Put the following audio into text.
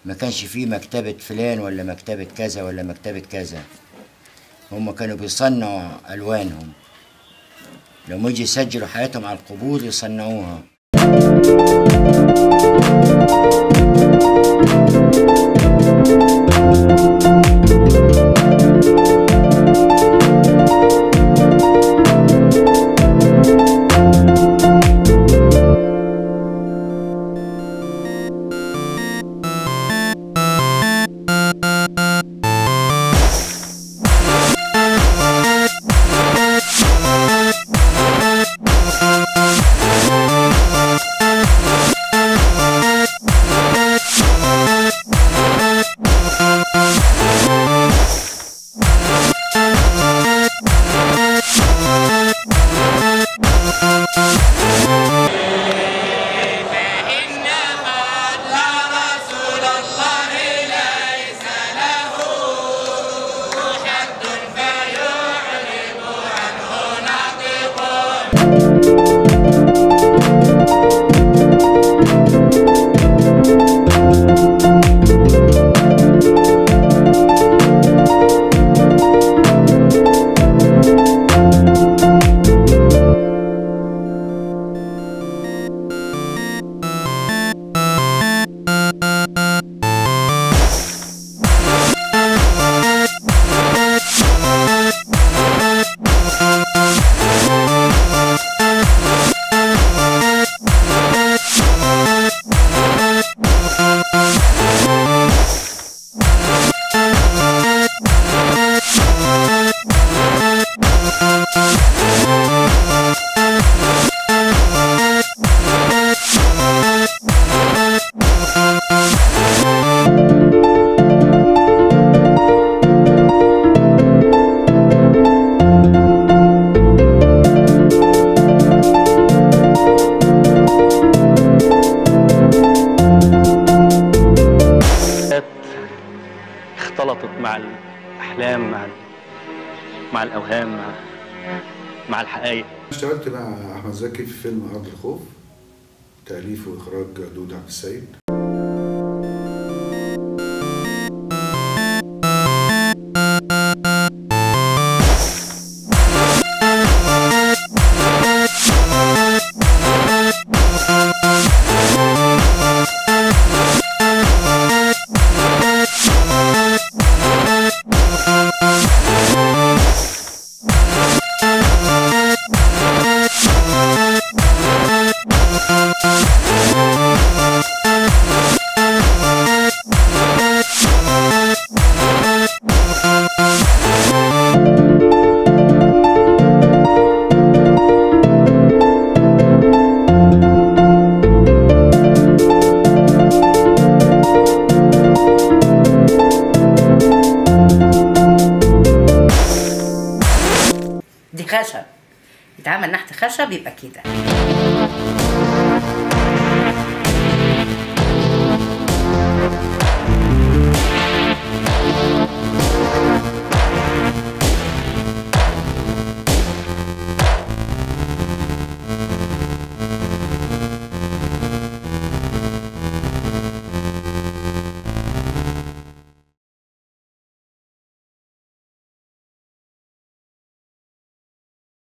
ما كانش فيه مكتبة فلان ولا مكتبة كذا ولا مكتبة كذا هم كانوا بيصنعوا ألوانهم لما يجي يسجلوا حياتهم على القبور يصنعوها اختلطت مع الأحلام مع مع الأوهام مع, مع الحقائق اشتغلت مع احمد زكي في فيلم ارض الخوف تاليف واخراج دود عبد السيد دي خشب يتعمل نحت خشب يبقى كده